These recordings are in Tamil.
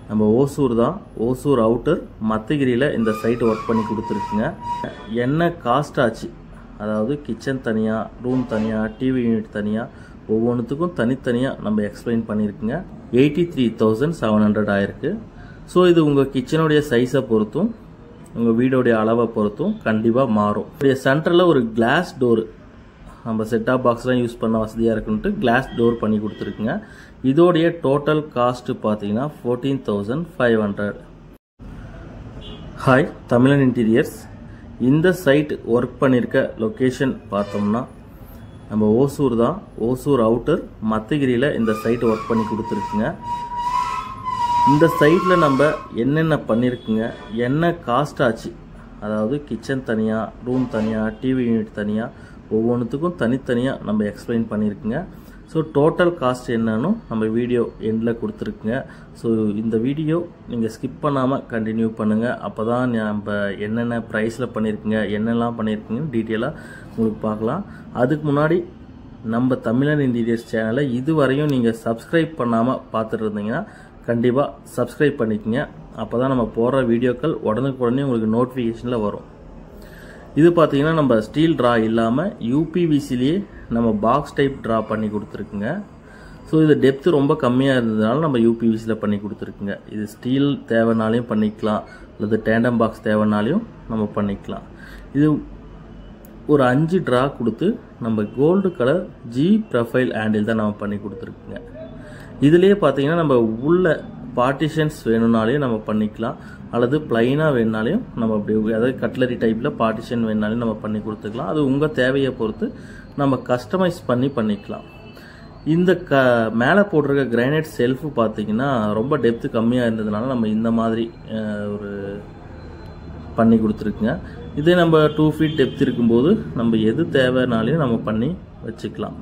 நம்ம ஓசூர் தான் ஓசூர் அவுட்டர் மத்தகிரியில் இந்த சைட் ஒர்க் பண்ணி கொடுத்துருக்குங்க என்ன காஸ்ட் ஆச்சு அதாவது கிச்சன் தனியாக ரூம் தனியாக டிவி யூனிட் தனியாக ஒவ்வொன்றுத்துக்கும் தனித்தனியாக நம்ம எக்ஸ்பிளைன் பண்ணியிருக்குங்க eighty three thousand seven hundred ஆயிருக்கு ஸோ இது உங்கள் கிச்சனுடைய சைஸை பொறுத்தும் உங்கள் வீடோடைய அளவை பொறுத்தும் கண்டிப்பாக மாறும் இதோடைய சென்டரில் ஒரு கிளாஸ் டோர் நம்ம செட்டாப் பாக்ஸ்லாம் யூஸ் பண்ண வசதியாக இருக்குன்ட்டு கிளாஸ் டோர் பண்ணி கொடுத்துருக்குங்க இதோடைய டோட்டல் காஸ்ட் பார்த்தீங்கன்னா fourteen thousand five hundred hi Tamilan interiors இந்த சைட் ஒர்க் பண்ணியிருக்க லொக்கேஷன் பார்த்தோம்னா நம்ம ஓசூர் தான் ஓசூர் அவுட்டர் மத்தகிரியில் இந்த சைட் ஒர்க் பண்ணி கொடுத்துருக்குங்க இந்த சைட்டில் நம்ம என்னென்ன பண்ணியிருக்குங்க என்ன காஸ்ட் ஆச்சு அதாவது கிச்சன் தனியாக ரூம் தனியாக டிவி யூனிட் தனியாக ஒவ்வொன்றுத்துக்கும் தனித்தனியாக நம்ம எக்ஸ்பிளைன் பண்ணியிருக்குங்க ஸோ டோட்டல் காஸ்ட் என்னன்னு நம்ம வீடியோ எண்டில் கொடுத்துருக்குங்க ஸோ இந்த வீடியோ நீங்கள் ஸ்கிப் பண்ணாமல் கண்டினியூ பண்ணுங்கள் அப்போ தான் நம்ம என்னென்ன ப்ரைஸில் பண்ணியிருக்குங்க என்னெல்லாம் பண்ணியிருக்குங்கன்னு டீட்டெயிலாக உங்களுக்கு பார்க்கலாம் அதுக்கு முன்னாடி நம்ம தமிழன் இன்டீரியர்ஸ் சேனலை இதுவரையும் நீங்கள் சப்ஸ்கிரைப் பண்ணாமல் பார்த்துட்டு இருந்தீங்கன்னா கண்டிப்பாக சப்ஸ்கிரைப் பண்ணிக்கங்க அப்போ தான் நம்ம போடுற வீடியோக்கள் உடனுக்குடனே உங்களுக்கு நோட்டிஃபிகேஷனில் வரும் இது பார்த்தீங்கன்னா நம்ம ஸ்டீல் ட்ரா இல்லாமல் யூபிவிசிலேயே நம்ம பாக்ஸ் டைப் ட்ரா பண்ணி கொடுத்துருக்குங்க ஸோ இது டெப்த்து ரொம்ப கம்மியாக இருந்ததுனால நம்ம யூபிவிசியில் பண்ணி கொடுத்துருக்குங்க இது ஸ்டீல் தேவைனாலையும் பண்ணிக்கலாம் அல்லது டேண்டம் பாக்ஸ் தேவைனாலையும் நம்ம பண்ணிக்கலாம் இது ஒரு அஞ்சு ட்ரா கொடுத்து நம்ம gold colour G profile handle தான் நம்ம பண்ணி கொடுத்துருக்குங்க இதுலேயே பார்த்தீங்கன்னா நம்ம உள்ள பார்ட்டிஷன்ஸ் வேணும்னாலையும் நம்ம பண்ணிக்கலாம் அல்லது பிளைனாக வேணுனாலையும் நம்ம அப்படி அதாவது கட்லரி டைப்பில் பார்ட்டிஷன் வேணுனாலையும் நம்ம பண்ணி கொடுத்துக்கலாம் அது உங்கள் தேவையை பொறுத்து நம்ம கஸ்டமைஸ் பண்ணி பண்ணிக்கலாம் இந்த க மேலே போட்டிருக்க கிரானைட் செல்ஃபு பார்த்தீங்கன்னா ரொம்ப டெப்த்து கம்மியாக இருந்ததுனால நம்ம இந்த மாதிரி அஹ், ஒரு பண்ணி கொடுத்துருக்குங்க இதே நம்ம டூ ஃபீட் டெப்த் இருக்கும்போது நம்ம எது தேவைனாலையும் நம்ம பண்ணி வச்சுக்கலாம்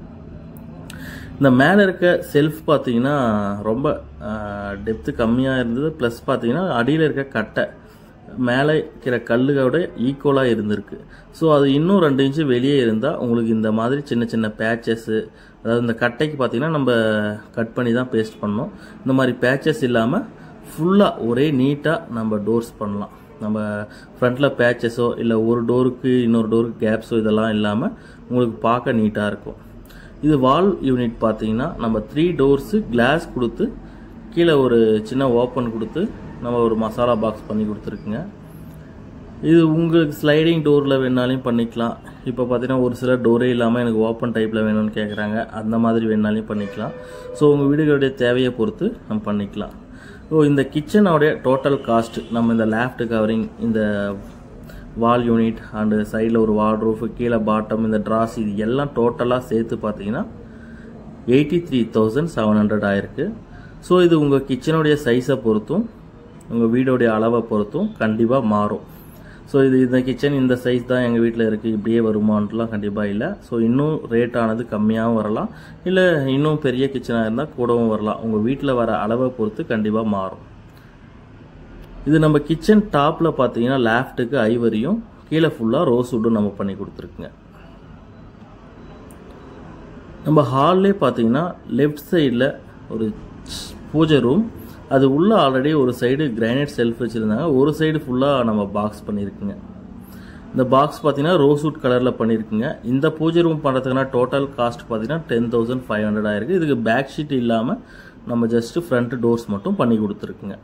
இந்த மேலே இருக்க செல்ஃப் பார்த்தீங்கன்னா ரொம்ப டெப்த்து கம்மியாக இருந்தது ப்ளஸ் பார்த்தீங்கன்னா அடியில் இருக்க கட்டை மேலே இருக்கிற கல்லுகளோட ஈக்குவலாக இருந்திருக்கு ஸோ அது இன்னும் ரெண்டு இன்ச்சு வெளியே இருந்தால் உங்களுக்கு இந்த மாதிரி சின்ன சின்ன பேச்சஸ்ஸு அதாவது இந்த கட்டைக்கு பார்த்தீங்கன்னா நம்ம கட் பண்ணி தான் பேஸ்ட் பண்ணோம் இந்த மாதிரி பேச்சஸ் இல்லாமல் ஃபுல்லாக ஒரே நீட்டாக நம்ம டோர்ஸ் பண்ணலாம் நம்ம ஃப்ரண்ட்டில் பேச்சஸோ இல்லை ஒரு டோருக்கு இன்னொரு டோருக்கு கேப்ஸோ இதெல்லாம் இல்லாமல் உங்களுக்கு பார்க்க நீட்டாக இருக்கும் இது வால் யூனிட் பார்த்தீங்கன்னா நம்ம த்ரீ டோர்ஸு கிளாஸ் கொடுத்து கீழே ஒரு சின்ன ஓப்பன் கொடுத்து நம்ம ஒரு மசாலா பாக்ஸ் பண்ணி கொடுத்துருக்குங்க இது உங்களுக்கு ஸ்லைடிங் டோரில் வேணாலையும் பண்ணிக்கலாம் இப்போ பார்த்தீங்கன்னா ஒரு சில டோரே இல்லாமல் எனக்கு ஓப்பன் டைப்பில் வேணும்னு கேட்குறாங்க அந்த மாதிரி வேணாலையும் பண்ணிக்கலாம் ஸோ உங்கள் வீடுகளுடைய தேவையை பொறுத்து நம்ம பண்ணிக்கலாம் ஸோ இந்த கிச்சனோடைய டோட்டல் காஸ்ட் நம்ம இந்த லேஃப்ட் கவரிங் இந்த வால் யூனிட் அண்டு சைடில் ஒரு வார்ட்ரூஃப் கீழே பாட்டம் இந்த ட்ராஸ் இது எல்லாம் டோட்டலாக சேர்த்து பார்த்தீங்கன்னா eighty three thousand seven hundred ஆயிருக்கு ஸோ இது உங்கள் கிச்சனுடைய சைஸை பொறுத்தும் உங்கள் வீடோடைய அளவை பொறுத்தும் கண்டிப்பாக மாறும் ஸோ இது இந்த கிச்சன் இந்த சைஸ் தான் எங்கள் வீட்டில் இருக்குது இப்படியே வருமானலாம் கண்டிப்பாக இல்லை ஸோ இன்னும் ரேட் ஆனது கம்மியாகவும் வரலாம் இல்லை இன்னும் பெரிய கிச்சனாக இருந்தால் கூடவும் வரலாம் உங்கள் வீட்டில் வர அளவை பொறுத்து கண்டிப்பாக மாறும் இது நம்ம கிச்சன் டாப்பில் பார்த்தீங்கன்னா லேஃப்ட்டுக்கு ஐவரியும் கீழே ஃபுல்லாக ரோஸ் வுட்டும் நம்ம பண்ணி கொடுத்துருக்குங்க நம்ம ஹால்லே பார்த்தீங்கன்னா லெஃப்ட் சைடில் ஒரு ச்- பூஜை ரூம் அது உள்ள ஆல்ரெடி ஒரு சைடு கிரானைட் செல்ஃப் வச்சுருந்தாங்க ஒரு சைடு ஃபுல்லாக நம்ம பாக்ஸ் பண்ணியிருக்குங்க இந்த பாக்ஸ் பார்த்தீங்கன்னா ரோஸ்வுட் கலரில் பண்ணியிருக்குங்க இந்த பூஜை ரூம் பண்ணுறதுக்குனா டோட்டல் காஸ்ட் பார்த்தீங்கன்னா டென் தௌசண்ட் ஃபைவ் ஹண்ட்ரட் ஆயிருக்கு இதுக்கு பேக் ஷீட் இல்லாமல் நம்ம ஜஸ்ட் ஃப்ரண்ட் டோர்ஸ் மட்டும் பண்ணி கொடுத்துருக்குங்க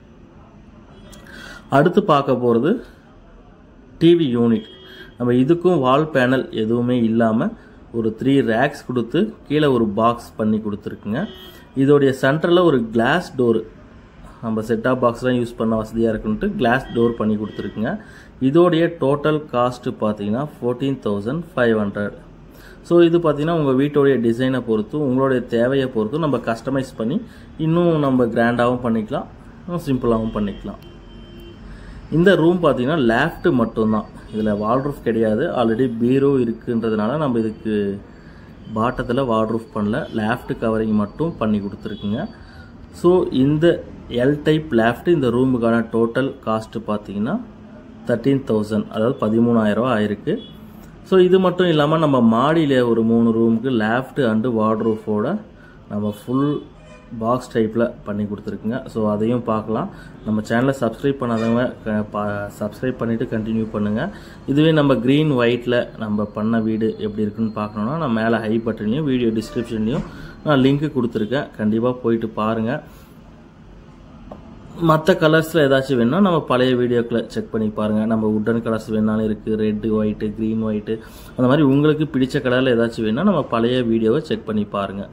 அடுத்து பார்க்க போகிறது டிவி யூனிட் நம்ம இதுக்கும் வால் பேனல் எதுவுமே இல்லாமல் ஒரு த்ரீ ரேக்ஸ் கொடுத்து கீழே ஒரு பாக்ஸ் பண்ணி கொடுத்துருக்குங்க இதோடைய சென்டரில் ஒரு கிளாஸ் டோர் நம்ம செட்டாப் பாக்ஸ்லாம் யூஸ் பண்ண வசதியாக இருக்குன்ட்டு கிளாஸ் டோர் பண்ணி கொடுத்துருக்குங்க இதோடைய டோட்டல் காஸ்ட்டு பார்த்தீங்கன்னா fourteen thousand five hundred so இது பார்த்தீங்கன்னா உங்கள் வீட்டோடைய டிசைனை பொறுத்து உங்களுடைய தேவையை பொறுத்து நம்ம கஸ்டமைஸ் பண்ணி இன்னும் நம்ம கிராண்டாகவும் பண்ணிக்கலாம் இன்னும் சிம்பிளாகவும் பண்ணிக்கலாம் இந்த ரூம் பார்த்தீங்கன்னா லேஃப்ட் மட்டும்தான் இதில் வால்ரூஃப் கிடையாது ஆல்ரெடி பீரோ இருக்குன்றதுனால நம்ம இதுக்கு பாட்டத்தில் வால்ரூஃப் பண்ணல லேஃப்ட் கவரிங் மட்டும் பண்ணி கொடுத்துருக்குங்க ஸோ இந்த எல் டைப் லேஃப்ட் இந்த ரூமுக்கான டோட்டல் காஸ்ட்டு பார்த்தீங்கன்னா தேர்ட்டீன் தௌசண்ட் அதாவது பதிமூணாயிரம் ஆயிருக்கு ஸோ இது மட்டும் இல்லாமல் நம்ம மாடியில் ஒரு மூணு ரூமுக்கு லேஃப்ட் அண்டு வார்ட்ரூஃபோட நம்ம ஃபுல் பாக்ஸ் டைப்பில் பண்ணி கொடுத்துருக்குங்க ஸோ அதையும் பார்க்கலாம் நம்ம சேனலை சப்ஸ்கிரைப் பண்ணாதவங்க சப்ஸ்கிரைப் பண்ணிவிட்டு கண்டினியூ பண்ணுங்கள் இதுவே நம்ம க்ரீன் ஒயிட்டில் நம்ம பண்ண வீடு எப்படி இருக்குன்னு பார்க்கணுன்னா நான் மேலே ஹை பட்டன்லையும் வீடியோ டிஸ்கிரிப்ஷன்லையும் நான் லிங்க்கு கொடுத்துருக்கேன் கண்டிப்பாக போயிட்டு பாருங்கள் மற்ற கலர்ஸில் ஏதாச்சும் வேணும்னா நம்ம பழைய வீடியோக்களை செக் பண்ணி பாருங்கள் நம்ம உட்டன் கலர்ஸ் வேணாலும் இருக்குது ரெட்டு ஒயிட்டு க்ரீன் ஒயிட்டு அந்த மாதிரி உங்களுக்கு பிடிச்ச கலரில் ஏதாச்சும் வேணும்னா நம்ம பழைய வீடியோவை செக் பண்ணி பாருங்கள்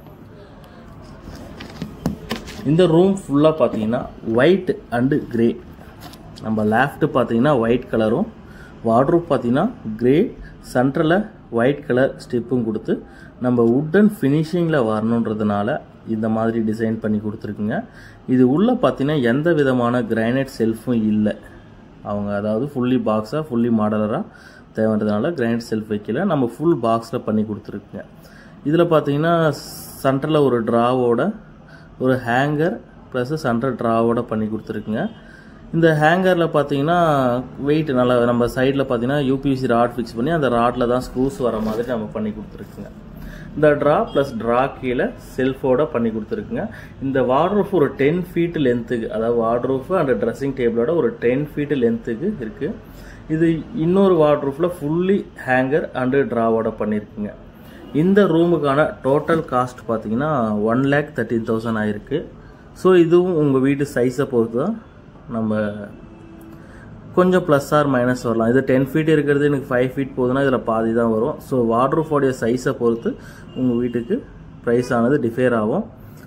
இந்த ரூம் ஃபுல்லாக பார்த்தீங்கன்னா ஒயிட் அண்டு கிரே நம்ம லேஃப்ட் பார்த்தீங்கன்னா ஒயிட் கலரும் வார்ட்ரூப் பார்த்தீங்கன்னா கிரே சென்டரில் ஒயிட் கலர் ஸ்டெப்பும் கொடுத்து நம்ம உட்டன் ஃபினிஷிங்கில் வரணுன்றதுனால இந்த மாதிரி டிசைன் பண்ணி கொடுத்துருக்குங்க இது உள்ளே பார்த்தீங்கன்னா எந்த விதமான கிரானைட் செல்ஃபும் இல்லை அவங்க அதாவது ஃபுல்லி பாக்ஸாக ஃபுல்லி மாடலராக தேவைன்றதுனால கிரானைட் செல்ஃப் வைக்கல நம்ம ஃபுல் பாக்ஸில் பண்ணி கொடுத்துருக்குங்க இதில் பார்த்தீங்கன்னா சென்டரில் ஒரு ட்ராவோட ஒரு ஹேங்கர் ப்ளஸ் சென்டர் ட்ராவோட பண்ணி கொடுத்துருக்குங்க இந்த ஹேங்கரில் பார்த்தீங்கன்னா வெயிட் நல்லா நம்ம சைடில் பார்த்தீங்கன்னா யூபிசி ராட் ஃபிக்ஸ் பண்ணி அந்த ராட்டில் தான் ஸ்க்ரூஸ் வர மாதிரி நம்ம பண்ணி கொடுத்துருக்குங்க இந்த ட்ரா ப்ளஸ் ட்ரா கீழே செல்ஃபோட பண்ணி கொடுத்துருக்குங்க இந்த வார்ட்ரூஃப் ஒரு டென் ஃபீட் லென்த்துக்கு அதாவது வார்ட்ரூஃப் அண்ட் ட்ரெஸ்ஸிங் டேபிளோட ஒரு டென் ஃபீட் லென்த்துக்கு இருக்குது இது இன்னொரு வார்ட்ரூஃபில் ஃபுல்லி ஹேங்கர் அண்டு ட்ராவோட பண்ணியிருக்குங்க இந்த ரூமுக்கான டோட்டல் காஸ்ட் பார்த்தீங்கன்னா ஒன் லேக் தேர்ட்டீன் தௌசண்ட் ஆயிருக்கு ஸோ இதுவும் உங்கள் வீட்டு சைஸை பொறுத்து தான் நம்ம கொஞ்சம் ப்ளஸ் ஆர் மைனஸ் வரலாம் இது டென் ஃபீட் இருக்கிறது எனக்கு ஃபைவ் ஃபீட் போகுதுன்னா இதில் பாதி தான் வரும் ஸோ வார்ட்ரூஃபோடைய சைஸை பொறுத்து உங்கள் வீட்டுக்கு ப்ரைஸ் ஆனது டிஃபேர் ஆகும்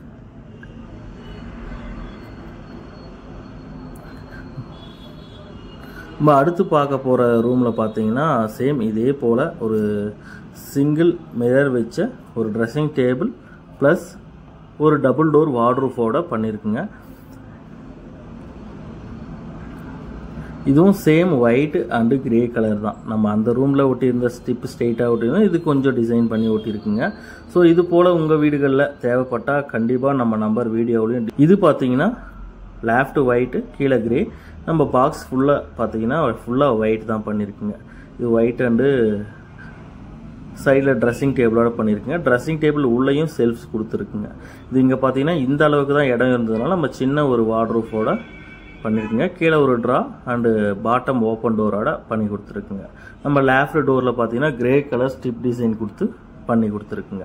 நம்ம அடுத்து பார்க்க போகிற ரூமில் பார்த்தீங்கன்னா சேம் இதே போல் ஒரு சிங்கிள் மிரர் வச்ச ஒரு ட்ரெஸ்ஸிங் டேபிள் ப்ளஸ் ஒரு டபுள் டோர் வார்ட்ரூஃபோட பண்ணியிருக்குங்க இதுவும் same white and grey colour தான் நம்ம அந்த ரூமில் ஒட்டியிருந்த ஸ்டிப் ஸ்ட்ரெயிட்டாக ஒட்டியிருந்தோம் இது கொஞ்சம் டிசைன் பண்ணி ஒட்டியிருக்குங்க ஸோ இது போல் உங்கள் வீடுகளில் தேவைப்பட்டால் கண்டிப்பாக நம்ம நம்பர் வீடியோவிலையும் இது பார்த்தீங்கன்னா லேஃப்ட் ஒயிட்டு கீழே கிரே நம்ம பாக்ஸ் ஃபுல்லாக பார்த்தீங்கன்னா ஃபுல்லாக ஒயிட் தான் பண்ணியிருக்குங்க இது ஒயிட் அண்டு சைடில் ட்ரெஸ்ஸிங் டேபிளோட பண்ணியிருக்குங்க ட்ரெஸ்ஸிங் டேபிள் உள்ளேயும் செல்ஃப்ஸ் கொடுத்துருக்குங்க இது இங்கே பார்த்தீங்கன்னா இந்த அளவுக்கு தான் இடம் இருந்ததுனால நம்ம சின்ன ஒரு வார்ட்ரூஃபோட பண்ணியிருக்குங்க கீழே ஒரு ட்ரா அண்டு பாட்டம் ஓப்பன் டோரோட பண்ணி கொடுத்துருக்குங்க நம்ம லேஃப்ட் டோரில் பார்த்தீங்கன்னா கிரே கலர் ஸ்டிப் டிசைன் கொடுத்து பண்ணி கொடுத்துருக்குங்க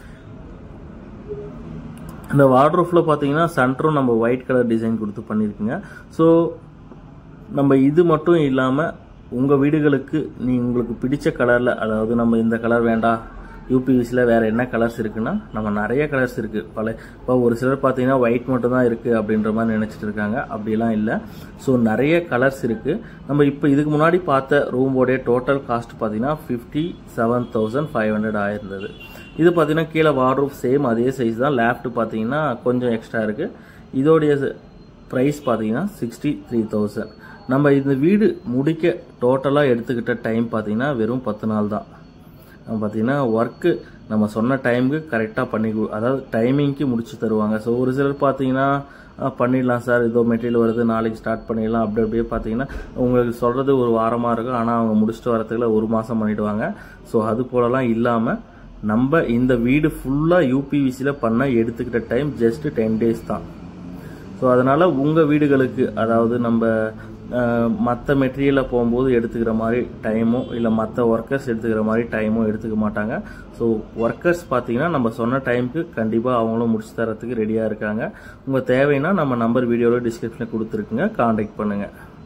இந்த வார்ட்ரூஃபில் பார்த்தீங்கன்னா சென்டரும் நம்ம ஒயிட் கலர் டிசைன் கொடுத்து பண்ணியிருக்குங்க ஸோ நம்ம இது மட்டும் இல்லாமல் உங்கள் வீடுகளுக்கு நீ உங்களுக்கு பிடிச்ச கலரில் அதாவது நம்ம இந்த கலர் வேண்டாம் யூபிவிஸில் வேறு என்ன கலர்ஸ் இருக்குன்னா நம்ம நிறைய கலர்ஸ் இருக்குது பல இப்போ ஒரு சிலர் பார்த்தீங்கன்னா ஒயிட் மட்டும் தான் இருக்குது அப்படின்ற மாதிரி நினச்சிட்டு இருக்காங்க அப்படிலாம் இல்லை ஸோ நிறைய கலர்ஸ் இருக்குது நம்ம இப்போ இதுக்கு முன்னாடி பார்த்த ரூமோடைய டோட்டல் காஸ்ட் பார்த்தீங்கன்னா fifty seven thousand five hundred ஆயிருந்தது இது பார்த்தீங்கன்னா கீழே வார்ட்ரூப் சேம் அதே சைஸ் தான் லேஃப்ட் பார்த்தீங்கன்னா கொஞ்சம் எக்ஸ்ட்ரா இருக்குது இதோடைய ப்ரைஸ் பார்த்தீங்கன்னா சிக்ஸ்டி த்ரீ தௌசண்ட் நம்ம இந்த வீடு முடிக்க டோட்டலாக எடுத்துக்கிட்ட டைம் பார்த்தீங்கன்னா வெறும் பத்து நாள் தான் நம்ம பார்த்தீங்கன்னா ஒர்க்கு நம்ம சொன்ன டைமுக்கு கரெக்டாக பண்ணி கொடு- அதாவது டைமிங்க்கு முடிச்சு தருவாங்க ஸோ ஒரு சிலர் பார்த்தீங்கன்னா "ஆ, பண்ணிடலாம் சார் இதோ மெட்டீரியல் வருது நாளைக்கு ஸ்டார்ட் பண்ணிடலாம் அப்படி அப்படியே பார்த்தீங்கன்னா உங்களுக்கு சொல்கிறது ஒரு வாரமாக இருக்கும் ஆனால் அவங்க முடிச்சுட்டு வரதுக்குள்ள ஒரு மாதம் பண்ணிடுவாங்க ஸோ அது போலலாம் இல்லாமல் நம்ம இந்த வீடு ஃபுல்லாக யூபிவிசியில் பண்ண எடுத்துக்கிட்ட டைம் ஜஸ்ட் டென் டேஸ் தான் ஸோ அதனால் உங்கள் வீடுகளுக்கு அதாவது நம்ம மற்ற மெட்டீரியலை போகும்போது எடுத்துக்கிற மாதிரி டைமும் இல்லை மற்ற ஒர்க்கர்ஸ் எடுத்துக்கிற மாதிரி டைமும் எடுத்துக்க மாட்டாங்க ஸோ ஒர்க்கர்ஸ் பார்த்தீங்கன்னா நம்ம சொன்ன டைமுக்கு கண்டிப்பாக அவங்களும் முடிச்சு தரத்துக்கு ரெடியாக இருக்காங்க உங்கள் தேவைன்னா நம்ம நம்பர் வீடியோவில் டிஸ்கிரிப்ஷனில் கொடுத்துருக்குங்க காண்டாக்ட் பண்ணுங்கள்